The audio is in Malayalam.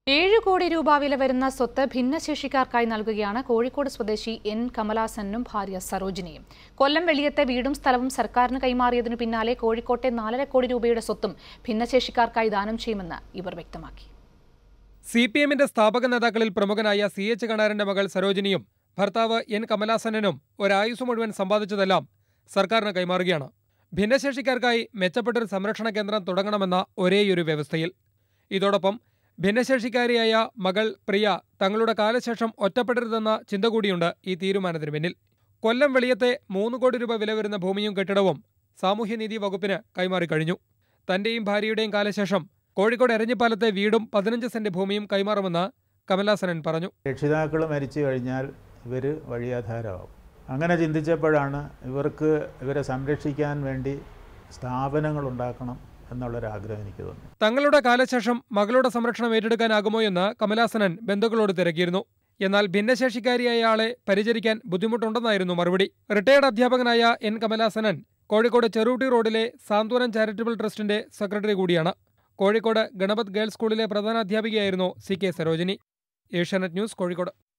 ഏഴ് കോടി രൂപ വില വരുന്ന സ്വത്ത് ഭിന്നശേഷിക്കാർക്കായി നൽകുകയാണ് കോഴിക്കോട് സ്വദേശി എൻ കമലാസനും ഭാര്യ സരോജിനിയും കൊല്ലം വെളിയത്തെ വീടും സ്ഥലവും സർക്കാരിന് കൈമാറിയതിനു പിന്നാലെ കോഴിക്കോട്ടെ നാലര കോടി രൂപയുടെ സ്വത്തും ഭിന്നശേഷിക്കാർക്കായി ദാനം ചെയ്യുമെന്ന് ഇവർ വ്യക്തമാക്കി സി പി എമ്മിന്റെ സ്ഥാപക നേതാക്കളിൽ പ്രമുഖനായ സി എച്ച് കണാരന്റെ മകൾ സരോജിനിയും ഭർത്താവ് എൻ കമലാസനനും ഒരായുസ് മുഴുവൻ സമ്പാദിച്ചതെല്ലാം സർക്കാരിന് കൈമാറുകയാണ് ഭിന്നശേഷിക്കാർക്കായി മെച്ചപ്പെട്ടൊരു സംരക്ഷണ കേന്ദ്രം തുടങ്ങണമെന്ന ഒരേയൊരു വ്യവസ്ഥയിൽ ഇതോടൊപ്പം ഭിന്നശേഷിക്കാരിയായ മകൾ പ്രിയ തങ്ങളുടെ കാലശേഷം ഒറ്റപ്പെടരുതെന്ന ചിന്ത കൂടിയുണ്ട് ഈ തീരുമാനത്തിന് പിന്നിൽ കൊല്ലം വെളിയത്തെ മൂന്ന് കോടി രൂപ വില വരുന്ന ഭൂമിയും കെട്ടിടവും സാമൂഹ്യനീതി വകുപ്പിന് കൈമാറിക്കഴിഞ്ഞു തന്റെയും ഭാര്യയുടെയും കാലശേഷം കോഴിക്കോട് എരഞ്ഞിപ്പാലത്തെ വീടും പതിനഞ്ച് സെന്റ് ഭൂമിയും കൈമാറുമെന്ന് കമലാസനൻ പറഞ്ഞു രക്ഷിതാക്കൾ മരിച്ചു കഴിഞ്ഞാൽ ഇവർ വഴിയാധാരമാവും അങ്ങനെ ചിന്തിച്ചപ്പോഴാണ് ഇവർക്ക് ഇവരെ സംരക്ഷിക്കാൻ വേണ്ടി സ്ഥാപനങ്ങൾ ഉണ്ടാക്കണം എന്നുള്ളൊരാഗ്രഹം എനിക്ക് തോന്നി തങ്ങളുടെ കാലശേഷം മകളുടെ സംരക്ഷണം ഏറ്റെടുക്കാനാകുമോ എന്ന് കമലാസനൻ ബന്ധുക്കളോട് തിരക്കിയിരുന്നു എന്നാൽ ഭിന്നശേഷിക്കാരിയായ ആളെ പരിചരിക്കാൻ ബുദ്ധിമുട്ടുണ്ടെന്നായിരുന്നു മറുപടി റിട്ടയർഡ് അധ്യാപകനായ എൻ കമലാസനൻ കോഴിക്കോട് ചെറുട്ടി റോഡിലെ സാന്ത്വനം ചാരിറ്റബിൾ ട്രസ്റ്റിന്റെ സെക്രട്ടറി കൂടിയാണ് കോഴിക്കോട് ഗണപത് ഗേൾസ് സ്കൂളിലെ പ്രധാനാധ്യാപികയായിരുന്നു C K Sarojini Asianet news Kozhikode